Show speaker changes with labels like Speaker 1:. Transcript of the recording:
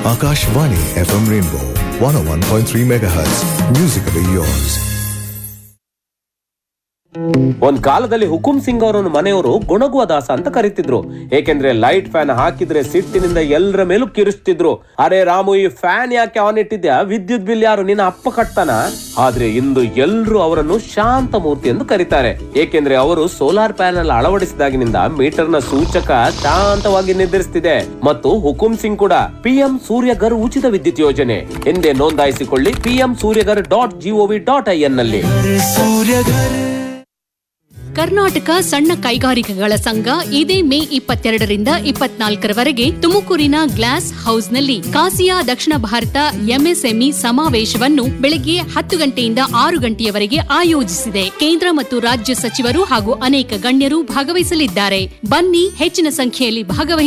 Speaker 1: Akashvani FM Rainbow 101.3 MHz. Musically yours.
Speaker 2: ಒಂದ್ ಕಾಲದಲ್ಲಿ ಹುಕುಂ ಸಿಂಗ್ ಅವರನ್ನು ಮನೆಯವರು ಗುಣಗುವ ದಾಸ ಅಂತ ಕರೀತಿದ್ರು ಏಕೆಂದ್ರೆ ಲೈಟ್ ಫ್ಯಾನ್ ಹಾಕಿದ್ರೆ ಸಿಟ್ಟಿನಿಂದ ಎಲ್ಲರ ಮೇಲೂ ಕಿರಿಸ್ತಿದ್ರು ಅರೆ ರಾಮು ಈ ಫ್ಯಾನ್ ಯಾಕೆ ಆನ್ ಇಟ್ಟಿದ್ಯಾ ವಿದ್ಯುತ್ ಬಿಲ್ ಯಾರು ನಿನ್ನ ಅಪ್ಪ ಕಟ್ತಾನ ಆದ್ರೆ ಇಂದು ಎಲ್ರು ಅವರನ್ನು ಶಾಂತ ಮೂರ್ತಿ ಎಂದು ಕರೀತಾರೆ ಏಕೆಂದ್ರೆ ಅವರು ಸೋಲಾರ್ ಪ್ಯಾನೆಲ್ ಅಳವಡಿಸಿದಾಗಿನಿಂದ ಮೀಟರ್ ನ ಸೂಚಕ ಶಾಂತವಾಗಿ ನಿರ್ಧರಿಸುತ್ತಿದೆ ಮತ್ತು ಹುಕುಂ ಸಿಂಗ್ ಕೂಡ ಪಿಎಂ ಸೂರ್ಯಗರ್ ಉಚಿತ ವಿದ್ಯುತ್ ಯೋಜನೆ ಎಂದೇ ನೋಂದಾಯಿಸಿಕೊಳ್ಳಿ PM Suryaghar dot GOV dot I N ನಲ್ಲಿ
Speaker 3: ಕರ್ನಾಟಕ ಸಣ್ಣ ಕೈಗಾರಿಕೆಗಳ ಸಂಘ ಇದೇ ಮೇ ಇಪ್ಪತ್ತೆರಡರಿಂದ ಇಪ್ಪತ್ನಾಲ್ಕರವರೆಗೆ ತುಮಕೂರಿನ ಗ್ಲಾಸ್ ಹೌಸ್ನಲ್ಲಿ ಕಾಸಿಯಾ ದಕ್ಷಿಣ ಭಾರತ ಎಂಎಸ್ಎಂಇ ಸಮಾವೇಶವನ್ನು ಬೆಳಗ್ಗೆ ಹತ್ತು ಗಂಟೆಯಿಂದ ಆರು ಗಂಟೆಯವರೆಗೆ ಆಯೋಜಿಸಿದೆ ಕೇಂದ್ರ ಮತ್ತು ರಾಜ್ಯ ಸಚಿವರು ಹಾಗೂ ಅನೇಕ ಗಣ್ಯರು ಭಾಗವಹಿಸಲಿದ್ದಾರೆ ಬನ್ನಿ ಹೆಚ್ಚಿನ ಸಂಖ್ಯೆಯಲ್ಲಿ ಭಾಗವಹಿಸಿ